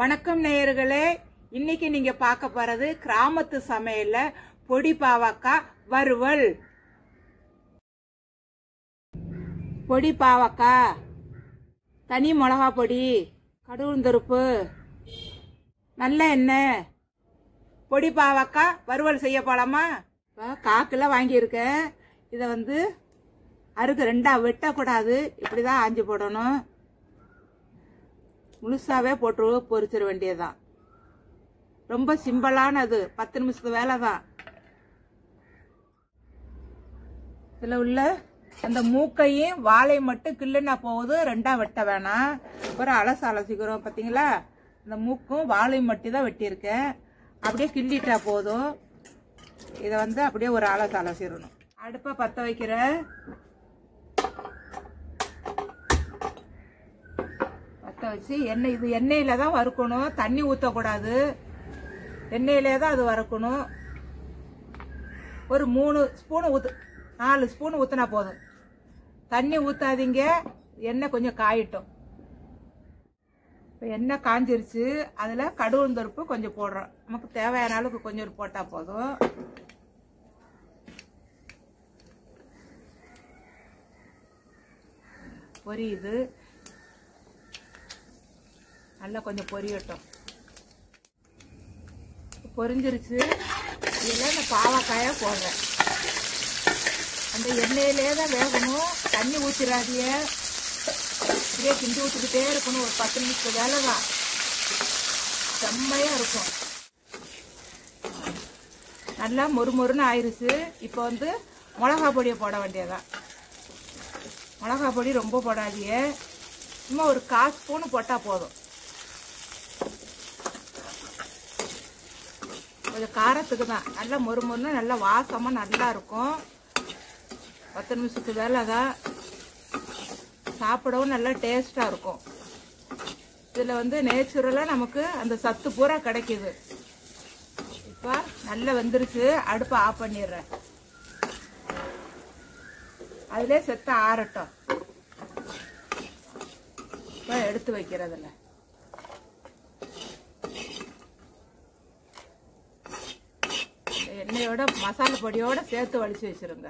வணக்கம் நேயர்களே இன்னைக்கு நீங்க பார்க்க போறது கிராமத்து சமையல்ல பொடி பாவக்காய் வறுவல் பொடி பாவக்காய் தனி மிளகா பொடி கடுகுந்தருப்பு நல்ல எண்ணெய் பொடி பாவக்காய் வறுவல் செய்ய போலாமா இப்போ காக்கில் வாங்கியிருக்கேன் இதை வந்து அறுக்கு ரெண்டா வெட்டக்கூடாது இப்படி தான் ஆஞ்சு போடணும் முழுசாவே போட்டு பொரிச்சிட வேண்டியதுதான் ரொம்ப சிம்பிளானது பத்து நிமிஷத்து வேலை தான் இதில் உள்ள அந்த மூக்கையும் வாழை மட்டும் கிள்ளுனா போகுது ரெண்டா வெட்ட வேணாம் ஒரு அலசு அலசிக்கிறோம் பார்த்தீங்களா இந்த மூக்கும் வாழையும் மட்டும் தான் வெட்டியிருக்கேன் அப்படியே கிள்ளிட்டா போதும் இதை வந்து அப்படியே ஒரு அலசு அலசிடணும் அடுப்பை பற்ற வைக்கிறேன் பற்ற வச்சு எண்ணெய் இது எண்ணெயில் தான் வறுக்கணும் தண்ணி ஊற்றக்கூடாது எண்ணெயிலே தான் அது வறுக்கணும் ஒரு மூணு ஸ்பூன் ஊற்று நாலு ஸ்பூன் ஊற்றினா போதும் தண்ணி ஊற்றாதீங்க எண்ணெய் கொஞ்சம் காயட்டும் இப்போ எண்ணெய் காஞ்சிருச்சு அதில் கடுகுந்தருப்பு கொஞ்சம் போடுறோம் நமக்கு தேவையான அளவுக்கு கொஞ்சம் போட்டால் போதும் பொரியுது நல்லா கொஞ்சம் பொரியட்டும் பொரிஞ்சிருச்சு இதில் இந்த பாவக்காயை போடுறேன் அந்த எண்ணெயிலே தான் வேகணும் தண்ணி ஊற்றிடாதீங்க இப்படியே கிண்டி ஊற்றிக்கிட்டே இருக்கணும் ஒரு பத்து நிமிஷம் வேலை தான் செம்மையாக இருக்கும் நல்லா மொறு மொறுன்னு ஆயிடுச்சு இப்போ வந்து மிளகா பொடியை போட வேண்டியதான் மிளகா பொடி ரொம்ப போடாதீங்க சும்மா ஒரு கால் ஸ்பூனு போட்டால் போதும் கொஞ்சம் காரத்துக்கு தான் நல்லா மொறு மொறுன்னு நல்லா வாசமாக நல்லா இருக்கும் பத்து நிமிஷத்துக்கு வேலை தான் சாப்பிடவும் நல்லா டேஸ்ட்டாக இருக்கும் இதில் வந்து நேச்சுரலாக நமக்கு அந்த சத்து பூரா கிடைக்குது இப்போ நல்லா வெந்துருச்சு அடுப்பை ஆஃப் பண்ணிடுறேன் அதிலே செத்த ஆறட்டும் இப்போ எடுத்து வைக்கிறதுல எண்ணெயோட மசாலா பொடியோட சேர்த்து வலிச்சு வச்சிருங்க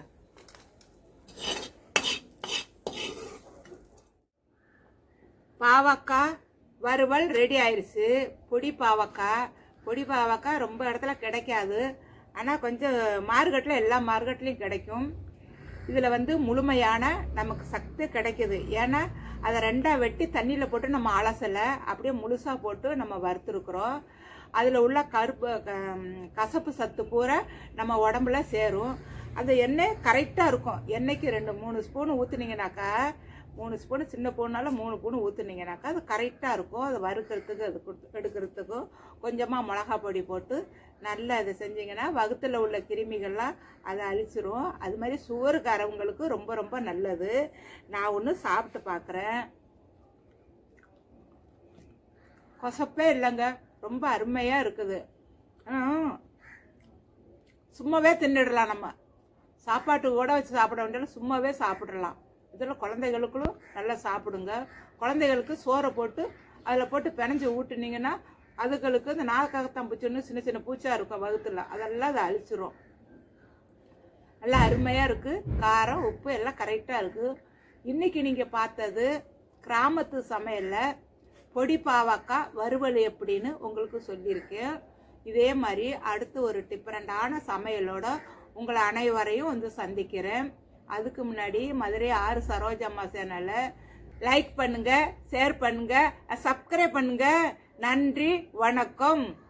பாவக்காய் வறுவல் ரெடி ஆயிருச்சு பொடி பாவக்காய் பொடி பாவக்காய் ரொம்ப இடத்துல கிடைக்காது ஆனால் கொஞ்சம் மார்க்கெட்டில் எல்லா மார்க்கெட்லேயும் கிடைக்கும் இதில் வந்து முழுமையான நமக்கு சக்தி கிடைக்குது ஏன்னா அதை ரெண்டாக வெட்டி தண்ணியில் போட்டு நம்ம அலசலை அப்படியே முழுசாக போட்டு நம்ம வறுத்துருக்குறோம் அதில் உள்ள கருப்பு கசப்பு சத்து பூரா நம்ம உடம்புல சேரும் அந்த எண்ணெய் கரெக்டாக இருக்கும் எண்ணெய்க்கு ரெண்டு மூணு ஸ்பூன் ஊற்றுனீங்கனாக்கா மூணு ஸ்பூனு சின்ன ஸ்பூனால மூணு ஸ்பூன் ஊற்றுனீங்கனாக்கா அது கரெக்டாக இருக்கும் அது வறுக்கிறதுக்கு அது கொடுத்து எடுக்கிறதுக்கும் கொஞ்சமாக மிளகா பொடி போட்டு நல்லா அதை செஞ்சீங்கன்னா வகுத்தில் உள்ள கிருமிகள்லாம் அதை அழிச்சிரும் அது மாதிரி சுகருக்காரவங்களுக்கு ரொம்ப ரொம்ப நல்லது நான் ஒன்று சாப்பிட்டு பார்க்குறேன் கொசப்பே இல்லைங்க ரொம்ப அருமையாக இருக்குது சும்மாவே தின்னுடலாம் நம்ம சாப்பாட்டுக்கு கூட வச்சு சாப்பிட வேண்டிய சும்மாவே சாப்பிடலாம் இதில் குழந்தைகளுக்கும் நல்லா சாப்பிடுங்க குழந்தைகளுக்கு சோறை போட்டு அதில் போட்டு பிணைஞ்சு ஊட்டுனீங்கன்னா அதுகளுக்கு இந்த நாகத்தான் பூச்சின்னு சின்ன சின்ன பூச்சா இருக்கும் வகுத்துல அதெல்லாம் அதை அழிச்சிரும் நல்லா அருமையாக இருக்குது காரம் உப்பு எல்லாம் கரெக்டாக இருக்குது இன்றைக்கி நீங்கள் பார்த்தது கிராமத்து சமையலில் பொடி பாவக்காய் வறுவல் எப்படின்னு உங்களுக்கு சொல்லியிருக்கேன் இதே மாதிரி அடுத்து ஒரு டிஃப்ரெண்டான சமையலோட உங்களை அனைவரையும் வந்து சந்திக்கிறேன் அதுக்கு முன்னாடி மதுரை ஆறு சரோஜம்மா சேனலை லைக் பண்ணுங்க ஷேர் பண்ணுங்க சப்ஸ்கிரைப் பண்ணுங்க நன்றி வணக்கம்